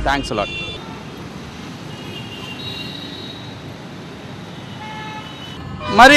thanks a lot మరి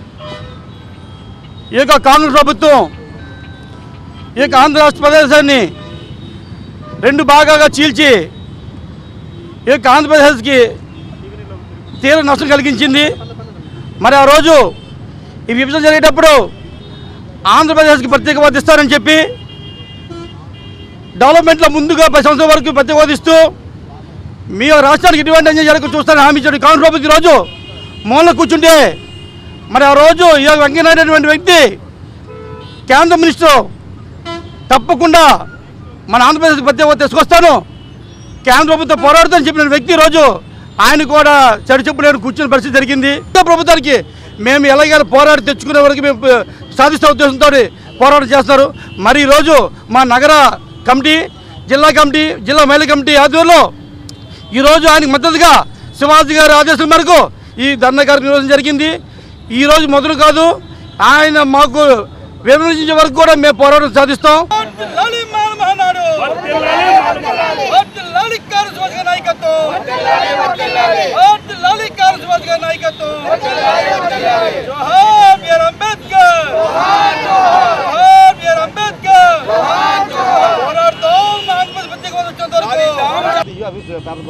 ఈ యొక్క కాంగ్రెస్ ప్రభుత్వం ఈ యొక్క ఆంధ్ర రాష్ట్ర ప్రదేశాన్ని రెండు భాగాలుగా చీల్చి ఈ యొక్క ఆంధ్రప్రదేశ్కి తీవ్ర నష్టం కలిగించింది మరి ఆ రోజు ఈ విభజన జరిగేటప్పుడు ఆంధ్రప్రదేశ్కి ప్రత్యేక హోదా ఇస్తారని చెప్పి డెవలప్మెంట్లో ముందుగా పది సంవత్సరాల వరకు ప్రత్యేక హోదా ఇస్తూ మీ రాష్ట్రానికి ఎటువంటి అన్యాయం జరగక చూస్తారని హామీ ఇచ్చాడు కాంగ్రెస్ ప్రభుత్వం ఈరోజు మూల కూర్చుంటే మరి ఆ రోజు ఈ వెంకయ్యనాయుడు అనేటువంటి వ్యక్తి కేంద్ర మినిస్టర్ తప్పకుండా మన ఆంధ్రప్రదేశ్ ప్రత్యేక హోదా తీసుకొస్తాను కేంద్ర ప్రభుత్వం పోరాడుతుందని చెప్పిన వ్యక్తి ఈరోజు ఆయన కూడా చెడు కూర్చున్న పరిస్థితి జరిగింది కేంద్ర ప్రభుత్వానికి మేము ఎలాగైనా పోరాడి తెచ్చుకునే వరకు మేము ప- సాధిస్తా ఉద్దేశంతో పోరాటం చేస్తున్నారు మరి ఈరోజు మా నగర కమిటీ జిల్లా కమిటీ జిల్లా మహిళా కమిటీ ఆధ్వర్యంలో ఈరోజు ఆయనకు మద్దతుగా శివాజీ గారి ఆదేశం మేరకు ఈ ధర్నా కార్యక్రమం నిర్వహించడం జరిగింది ఈరోజు మొదలు కాదు ఆయన మాకు విమర్శించే వరకు కూడా మేము పోరాటం సాధిస్తాం వర్ధిల్లాలి మాల మహానాడు వర్ధిల్లాలి కాంగ్రెస్ పార్టీ నాయకత్వం వర్ధిల్లాలి కాంగ్రెస్ పార్టీ నాయకత్వం జోహార్ బిఆర్ అంబేద్కర్ జోహార్ బిఆర్ అంబేద్కర్ పోరాడతాం ఆంధ్రప్రదేశ్ ప్రత్యేక హోదా వచ్చేంత వరకు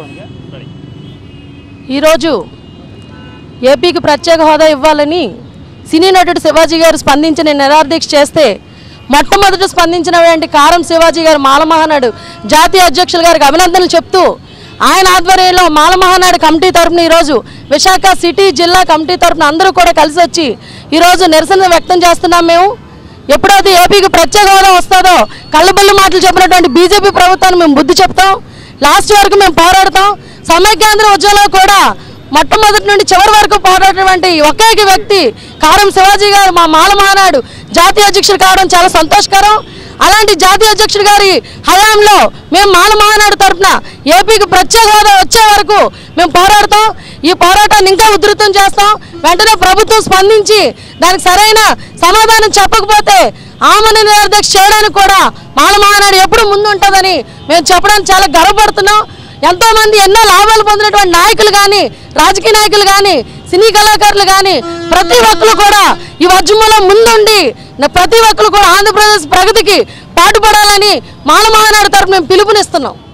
ఈరోజు ఏపీకి ప్రత్యేక హోదా ఇవ్వాలని సినీ నటుడు శివాజీ గారు స్పందించిన నిరాదీక్ష చేస్తే మొట్టమొదట స్పందించినటువంటి కారం శివాజీ గారు మాలమహానాడు జాతీయ అధ్యక్షులు గారికి అభినందనలు చెప్తూ ఆయన ఆధ్వర్యంలో మాలమహానాడు కమిటీ తరపున ఈరోజు విశాఖ సిటీ జిల్లా కమిటీ తరపున అందరూ కూడా కలిసి వచ్చి ఈరోజు నిరసన వ్యక్తం చేస్తున్నాం మేము ఎప్పుడైతే ఏపీకి ప్రత్యేక హోదా వస్తుందో కళ్ళబొల్లి మాటలు చెప్పినటువంటి బీజేపీ ప్రభుత్వాన్ని మేము బుద్ధి చెప్తాం లాస్ట్ వరకు మేము పోరాడతాం సమైక్యాంధ్ర ఉద్యమంలో కూడా మొట్టమొదటి నుండి చివరి వరకు పోరాడినటువంటి ఒకే ఒక వ్యక్తి కారం శివాజీ గారు మా మాల మహానాడు జాతీయ అధ్యక్షుడు కావడం చాలా సంతోషకరం అలాంటి జాతీయ అధ్యక్షుడు గారి హయాంలో మేము మాల మహానాడు తరఫున ఏపీకి ప్రత్యేక హోదా వచ్చే వరకు మేము పోరాడతాం ఈ పోరాటాన్ని ఇంకా ఉధృతం చేస్తాం వెంటనే ప్రభుత్వం స్పందించి దానికి సరైన సమాధానం చెప్పకపోతే ఆమెను నిర్దక్ష చేయడానికి కూడా మాల మహానాడు ఎప్పుడు ముందు ఉంటుందని మేము చెప్పడానికి చాలా గర్వపడుతున్నాం ఎంతో మంది ఎన్నో లాభాలు పొందినటువంటి నాయకులు కానీ రాజకీయ నాయకులు కానీ సినీ కళాకారులు కానీ ప్రతి ఒక్కరు కూడా ఈ ఉద్యమంలో ముందుండి నా ప్రతి ఒక్కరు కూడా ఆంధ్రప్రదేశ్ ప్రగతికి పాటుపడాలని మాల మహానాడు తరపు మేము పిలుపునిస్తున్నాం